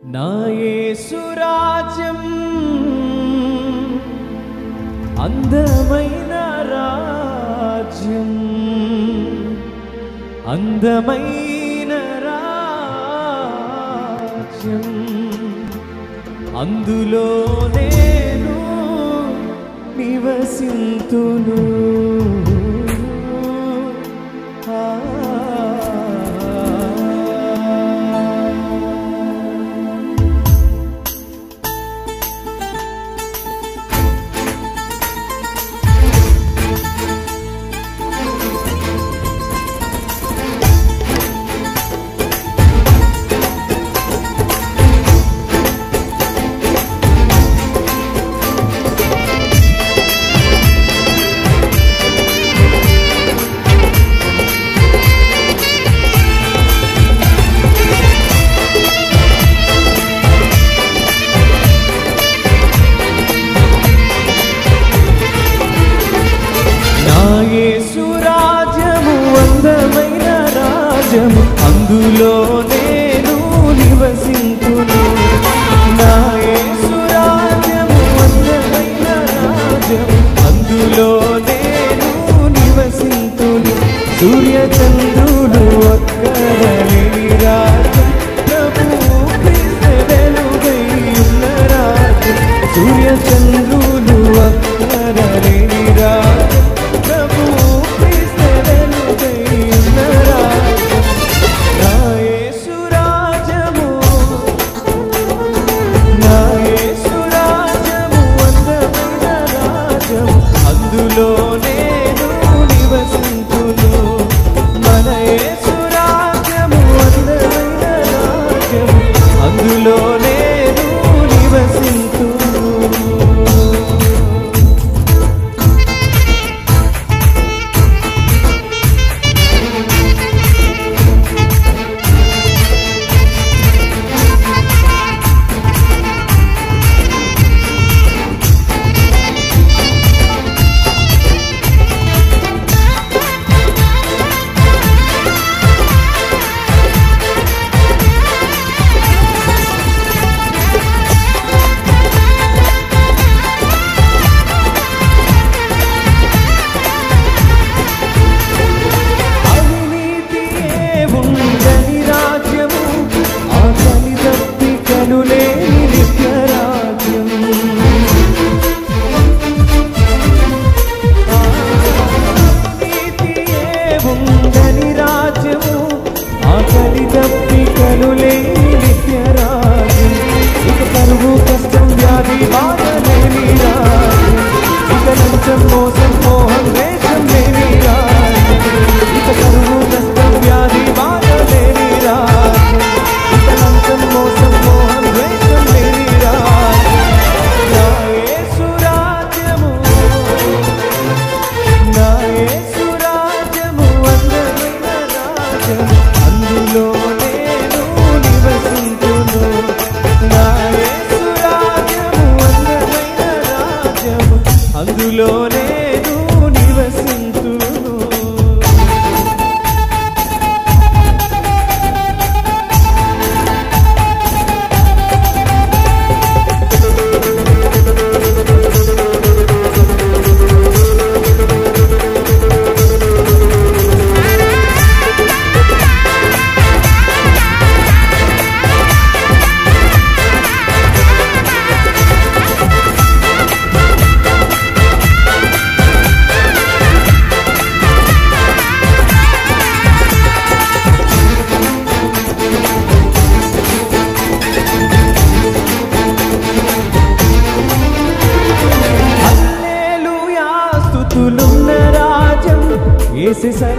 నా యేసురాజ్యం అందమైన రాజ్యం అందమైన రాజ్యం అందులో నేను నివసింతును ఆ నా యేసు రాజ్యము అందమైన రాజ్యము అందులో నేను నివసింతును నా యేసు రాజ్యము అందమైన రాజ్యము అందులో నేను నివసింతును సూర్య చంద్రులు ఒక్కరలేని రాజ్యం ప్రభు క్రీస్తు వెలుగై ఉన్న రాజ్యం సూర్య చంద్రులు ఒక్కరలేని రాజ్యం ప్రభు క్రీస్తు వెలుగై ఉన్న రాజ్యం నా యేసు రాజ్యము నా యేసు రాజ్యము అందమైన రాజ్యము అందులో నేను నివసింతును మన యేసు రాజ్యము అందమైన రాజ్యము అందులో నేను నివసింతును అవినీతియే ఉండని రాజ్యము ఆకలి దప్పికలు లేని నిత్య రాజ్యం అవినీతియే ఉండని రాజ్యము ఆకలి దప్పికలు లేని నిత్య రాజ్యం ఇక కరువు కష్టం వ్యాధి బాధ లేని రాజ్యం ఇక లంచం మోసం మోహం వేషం లేని రాజ్యం ఇక కరువు కష్టం వ్యాధి బాధ లేని రాజ్యం ఇక లంచం మోసం మోహం వేషం లేని రాజ్యం నా యేసు రాజ్యము నా యేసు రాజ్యము అందమైన రాజ్యము అందులో నేను నివసించును నా యేసు రాజ్యము అందమైన రాజ్యము అందులో నేను నివసించును హల్లెలూయా స్తుతులున్న రాజ్యం యేసయ్య